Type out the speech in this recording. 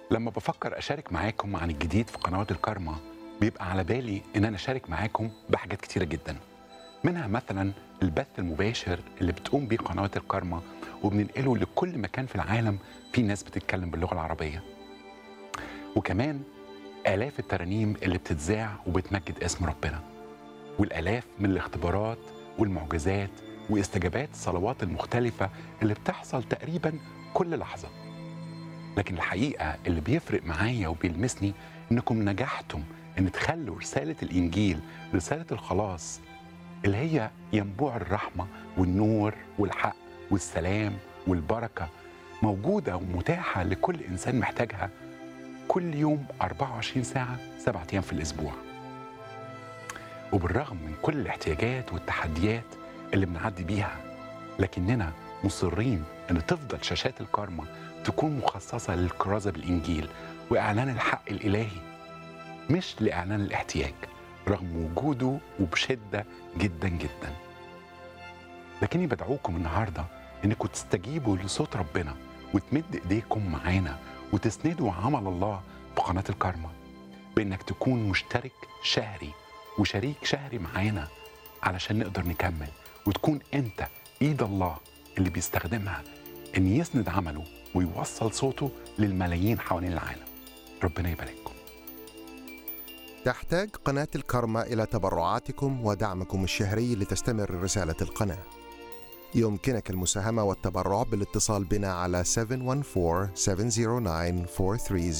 لما بفكر اشارك معاكم عن الجديد في قنوات الكارما بيبقى على بالي ان انا اشارك معاكم بحاجات كتيره جدا منها مثلا البث المباشر اللي بتقوم بيه قنوات الكارما وبننقله لكل مكان في العالم في ناس بتتكلم باللغه العربيه وكمان آلاف الترانيم اللي بتتذاع وبتمجد اسم ربنا والآلاف من الاختبارات والمعجزات واستجابات الصلوات المختلفة اللي بتحصل تقريبا كل لحظة لكن الحقيقة اللي بيفرق معايا وبيلمسني إنكم نجحتم إن تخلوا رسالة الإنجيل رسالة الخلاص اللي هي ينبوع الرحمة والنور والحق والسلام والبركة موجودة ومتاحة لكل إنسان محتاجها كل يوم 24 ساعة سبعة أيام في الأسبوع وبالرغم من كل الاحتياجات والتحديات اللي بنعدي بيها لكننا مصرين ان تفضل شاشات الكارما تكون مخصصة للكرازة بالإنجيل وإعلان الحق الإلهي مش لإعلان الاحتياج رغم وجوده وبشدة جدا جدا لكني بدعوكم النهاردة انكم تستجيبوا لصوت ربنا وتمد ايديكم معانا وتسندوا عمل الله بقناة الكارما بانك تكون مشترك شهري وشريك شهري معانا علشان نقدر نكمل وتكون انت ايد الله اللي بيستخدمها ان يسند عمله ويوصل صوته للملايين حوالين العالم ربنا يبارككم تحتاج قناة الكرمة إلى تبرعاتكم ودعمكم الشهري لتستمر رسالة القناة. يمكنك المساهمة والتبرع بالاتصال بنا على 714 709 430